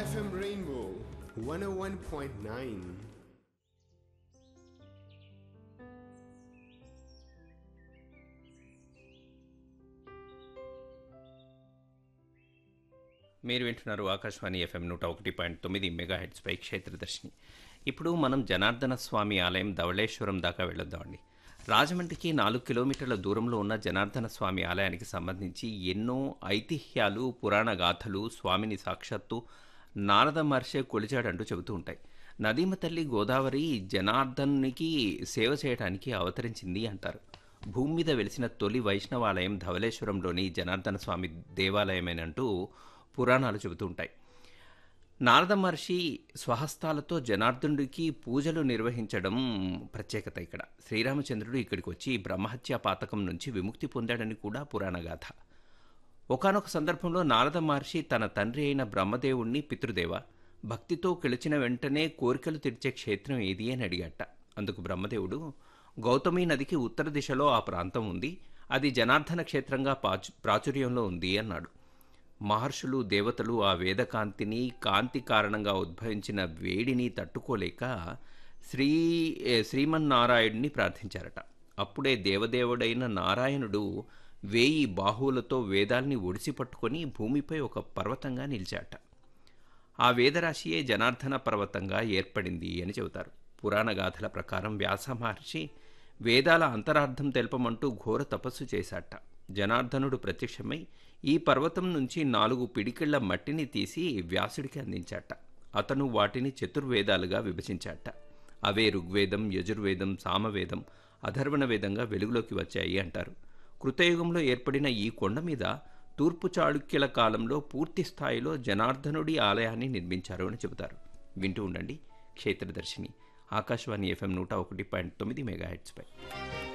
FM Rainbow 101.9. మీరు వింటున్నారు Akashvani FM నూట ఒకటి పాయింట్ తొమ్మిది మెగా హెడ్స్పై క్షేత్రదర్శిని ఇప్పుడు మనం జనార్దన స్వామి ఆలయం ధవళేశ్వరం దాకా వెళ్ళొద్దామండి రాజమండ్రికి నాలుగు కిలోమీటర్ల దూరంలో ఉన్న జనార్దన స్వామి ఆలయానికి సంబంధించి ఎన్నో ఐతిహ్యాలు పురాణ గాథలు స్వామిని సాక్షాత్తు నారద మహర్షే కొలిచాడంటూ చెబుతూ ఉంటాయి నదీమ తల్లి గోదావరి జనార్దనునికి సేవ చేయడానికి అవతరించింది అంటారు భూమి మీద వెలిసిన తొలి వైష్ణవాలయం ధవళేశ్వరంలోని జనార్దన స్వామి దేవాలయమేనంటూ పురాణాలు చెబుతూ ఉంటాయి నారద మహర్షి స్వహస్తాలతో జనార్దనుడికి పూజలు నిర్వహించడం ప్రత్యేకత ఇక్కడ శ్రీరామచంద్రుడు ఇక్కడికి వచ్చి బ్రహ్మహత్య పాతకం నుంచి విముక్తి పొందాడని కూడా పురాణగాథ ఒకానొక సందర్భంలో నారద మహర్షి తన తండ్రి అయిన బ్రహ్మదేవుణ్ణి పితృదేవ భక్తితో గెలిచిన వెంటనే కోరికలు తీర్చే క్షేత్రం ఏది అని అడిగట అందుకు బ్రహ్మదేవుడు గౌతమి నదికి ఉత్తర దిశలో ఆ ప్రాంతం ఉంది అది జనార్దన క్షేత్రంగా పాచు ప్రాచుర్యంలో ఉంది అన్నాడు మహర్షులు దేవతలు ఆ వేదకాంతిని కాంతి కారణంగా ఉద్భవించిన వేడిని తట్టుకోలేక శ్రీ ఏ, శ్రీమన్నారాయణుని ప్రార్థించారట అప్పుడే దేవదేవుడైన నారాయణుడు వేయి బాహువులతో వేదాల్ని ఒడిసి పట్టుకొని భూమిపై ఒక పర్వతంగా నిలిచాట ఆ వేదరాశియే జనార్దన పర్వతంగా ఏర్పడింది అని చెబుతారు పురాణ గాథల ప్రకారం వ్యాస మహర్షి వేదాల అంతరార్థం తెలపమంటూ ఘోర తపస్సు చేశాట జనార్దనుడు ప్రత్యక్షమై ఈ పర్వతం నుంచి నాలుగు పిడికిళ్ల మట్టిని తీసి వ్యాసుడికి అందించాట అతను వాటిని చతుర్వేదాలుగా విభజించాట అవే ఋగ్వేదం యజుర్వేదం సామవేదం అధర్వణ వేదంగా వెలుగులోకి వచ్చాయి అంటారు కృతయుగంలో ఏర్పడిన ఈ కొండ మీద తూర్పు చాళుక్యుల కాలంలో పూర్తి స్థాయిలో జనార్దనుడి ఆలయాన్ని నిర్మించారు అని చెబుతారు వింటూ ఉండండి క్షేత్రదర్శిని ఆకాశవాణి ఎఫ్ఎం నూట ఒకటి పాయింట్ తొమ్మిది మెగాహెట్స్పై